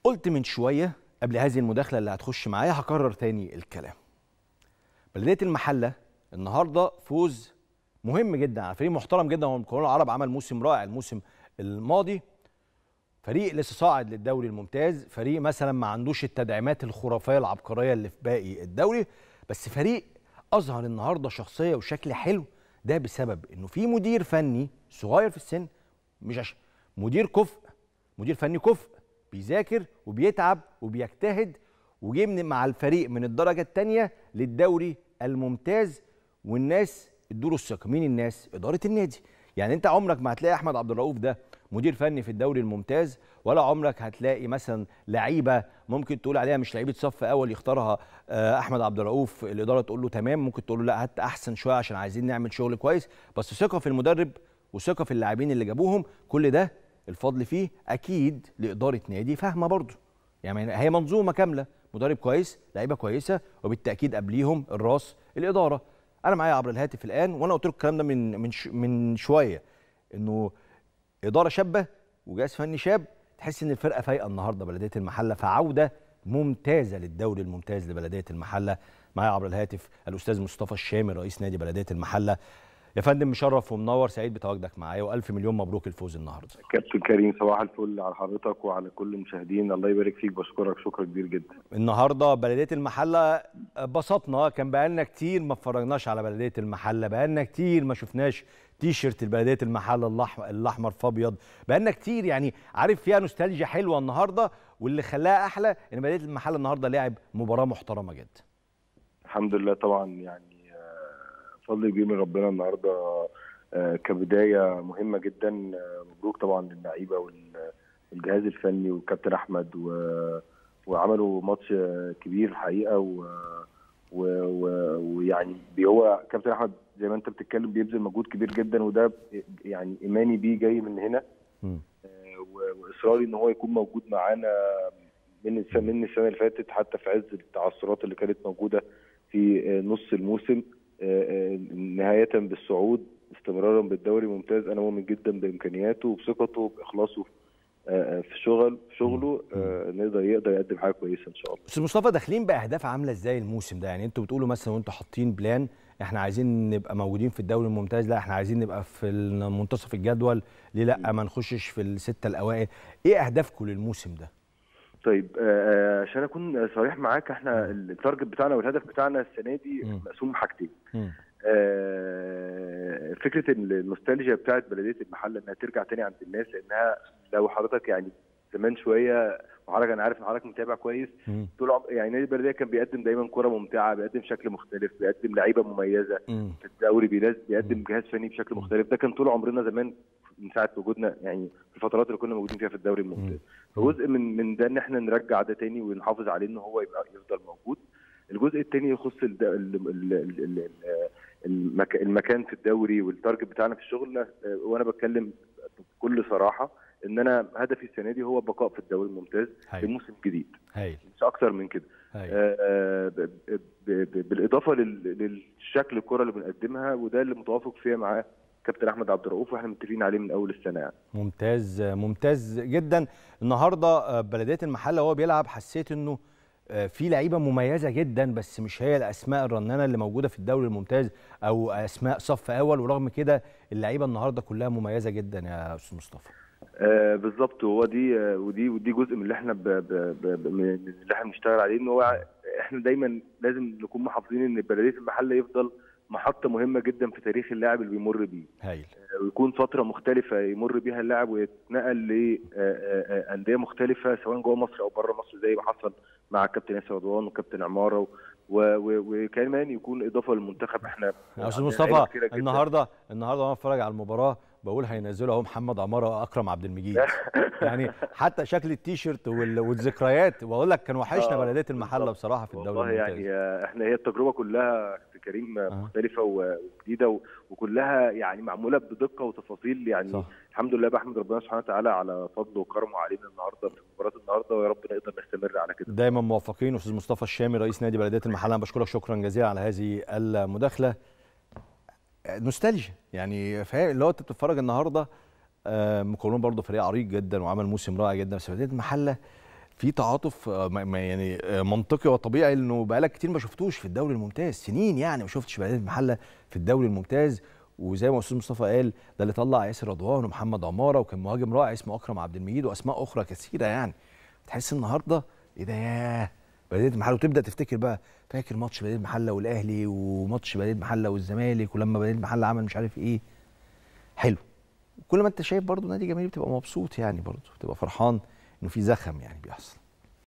قلت من شويه قبل هذه المداخله اللي هتخش معايا هكرر تاني الكلام بلديه المحله النهارده فوز مهم جدا على فريق محترم جدا هو المقاولون العرب عمل موسم رائع الموسم الماضي فريق لسه صاعد للدوري الممتاز فريق مثلا ما عندوش التدعيمات الخرافيه العبقريه اللي في باقي الدوري بس فريق اظهر النهارده شخصيه وشكل حلو ده بسبب انه في مدير فني صغير في السن مش عشان مدير كفء مدير فني كفء بيذاكر وبيتعب وبيجتهد وجه من مع الفريق من الدرجه الثانيه للدوري الممتاز والناس ادوا له الثقه مين الناس اداره النادي يعني انت عمرك ما هتلاقي احمد عبد الرؤوف ده مدير فني في الدوري الممتاز ولا عمرك هتلاقي مثلا لعيبه ممكن تقول عليها مش لعيبه صف اول يختارها آه، احمد عبد الرؤوف الاداره تقول له تمام ممكن تقول له لا هات احسن شويه عشان عايزين نعمل شغل كويس بس ثقه في المدرب وثقه في اللاعبين اللي جابوهم كل ده الفضل فيه اكيد لاداره نادي فاهمه برضه يعني هي منظومه كامله مدرب كويس لعيبه كويسه وبالتاكيد قبليهم الراس الاداره انا معايا عبر الهاتف الان وانا قلت لكم الكلام ده من من ش- من شويه انه اداره شابه وجهاز فني شاب تحس ان الفرقه فايقه النهارده بلديه المحله فعوده ممتازه للدوري الممتاز لبلديه المحله معايا عبر الهاتف الاستاذ مصطفى الشامي رئيس نادي بلديه المحله يا فندم مشرف ومنور سعيد بتواجدك معايا والف مليون مبروك الفوز النهارده كابتن كريم صباح الفل على حضرتك وعلى كل المشاهدين الله يبارك فيك بشكرك شكرا كبير جدا النهارده بلديه المحله بسطنا كان بقالنا كتير ما اتفرجناش على بلديه المحله بقالنا كتير ما شفناش تيشرت بلديه المحله الأحمر, الاحمر في ابيض بقالنا كتير يعني عارف فيها نوستالجيا حلوه النهارده واللي خلاها احلى ان بلديه المحله النهارده لعب مباراه محترمه جدا الحمد لله طبعا يعني آه، فضل كبير من ربنا النهارده آه، كبدايه مهمه جدا آه، مبروك طبعا للعيبه وال- والجهاز الفني والكابتن احمد و- وعملوا ماتش آه، كبير الحقيقه و و- و- ويعني بي- هو كابتن احمد زي ما انت بتتكلم بيبذل مجهود كبير جدا وده يعني ايماني بيه جاي من هنا مم. آه، و- واصراري ان هو يكون موجود معانا من السنه من السنه اللي فاتت حتى في عز التعثرات اللي كانت موجوده في آه، نص الموسم آه، آه، نهايه بالصعود استمرارا بالدوري ممتاز انا مؤمن جدا بامكانياته وبثقته وباخلاصه آه، آه، في شغل في شغله آه، نقدر يقدر يقدم حاجه كويسه ان شاء الله استاذ مصطفى داخلين باهداف عامله ازاي الموسم ده يعني انتوا بتقولوا مثلا وانتوا حاطين بلان احنا عايزين نبقى موجودين في الدوري الممتاز لا احنا عايزين نبقى في منتصف الجدول ليه لا ما نخشش في السته الاوائل ايه اهدافكم للموسم ده طيب آه، عشان اكون صريح معاك احنا التارجت بتاعنا والهدف بتاعنا السنه دي مم. مقسوم حاجتين مم. آه، فكره إن النوستالجيا بتاعت بلديه المحله انها ترجع تاني عند الناس لانها لو حضرتك يعني زمان شويه وحضرتك انا عارف ان حضرتك متابع كويس مم. طول عم- يعني نادي البلديه كان بيقدم دايما كره ممتعه بيقدم شكل مختلف بيقدم لعيبه مميزه مم. في الدوري بيلاز- بيقدم جهاز فني بشكل مختلف ده كان طول عمرنا زمان من ساعه وجودنا يعني في الفترات اللي كنا موجودين فيها في الدوري الممتاز فجزء من من ده ان احنا نرجع ده تاني ونحافظ عليه ان هو يبقى يفضل موجود الجزء الثاني يخص ال ال ال ال ال المك المكان في الدوري والتارجت بتاعنا في الشغل آه، وانا بتكلم بكل صراحه ان انا هدفي السنه دي هو البقاء في الدوري الممتاز هايل لموسم جديد هايل مش اكتر من كده هايل آه، ب- ب- ب- بالاضافه لل- للشكل الكره اللي بنقدمها وده اللي متوافق فيها مع كابتن احمد عبد الرؤوف واحنا متفقين عليه من اول السنه يعني ممتاز ممتاز جدا النهارده آه، بلديه المحله وهو بيلعب حسيت انه آه، في لعيبه مميزه جدا بس مش هي الاسماء الرنانه اللي موجوده في الدوري الممتاز او اسماء صف اول ورغم كده اللعيبه النهارده كلها مميزه جدا يا استاذ مصطفى آه بالظبط هو دي آه ودي ودي جزء من اللي احنا ب ب ب ب من اللي احنا بنشتغل عليه ان هو احنا دايما لازم نكون محافظين ان بلديه المحله يفضل محطه مهمه جدا في تاريخ اللاعب اللي بيمر بيه هايل آه، ويكون فتره مختلفه يمر بيها اللاعب ويتنقل لانديه مختلفه سواء جوه مصر او بره مصر زي ما حصل مع الكابتن ياسر رضوان وكابتن عماره و- و- و- وكمان يكون اضافه للمنتخب احنا يا استاذ عندنا مصطفى لعيبة كتيرة جداً. النهارده النهارده وانا بتفرج على المباراه بقول هينزلوا اهو محمد عماره واكرم عبد المجيد يعني حتى شكل التيشيرت وال- والذكريات بقول لك كان وحشنا آه، بلديه المحله بالظبط. بصراحه في الدوري والله الممتاز يعني آه، احنا هي التجربه كلها في كريم آه. آه. مختلفه و- وجديده و- وكلها يعني معموله بدقه وتفاصيل يعني صح. الحمد لله بحمد ربنا سبحانه وتعالى على فضله وكرمه علينا النهارده في مباراه النهارده ويا رب نقدر نستمر على كده دايما موفقين استاذ مصطفى الشامي رئيس نادي بلديه المحله انا بشكرك شكرا جزيلا على هذه المداخله نوستالجيا يعني فاهم اللي هو انت بتتفرج النهارده آه، مكونون برضه فريق عريق جدا وعمل موسم رائع جدا بس بلديه المحله في تعاطف آه، ما- ما يعني آه، منطقي وطبيعي انه بقالك كتير ما شفتوش في الدوري الممتاز سنين يعني ما شفتش بلديه المحله في الدوري الممتاز وزي ما استاذ مصطفى قال ده اللي طلع ياسر رضوان ومحمد عماره وكان مهاجم رائع اسمه اكرم عبد المجيد واسماء اخرى كثيره يعني تحس النهارده ايه ده ياه بلديه المحله وتبدا تفتكر بقى فاكر ماتش بلديه المحله والاهلي وماتش بلديه المحله والزمالك ولما بلديه المحله عمل مش عارف ايه حلو كل ما انت شايف برضو نادي جماهيري بتبقى مبسوط يعني برضو بتبقى فرحان انه في زخم يعني بيحصل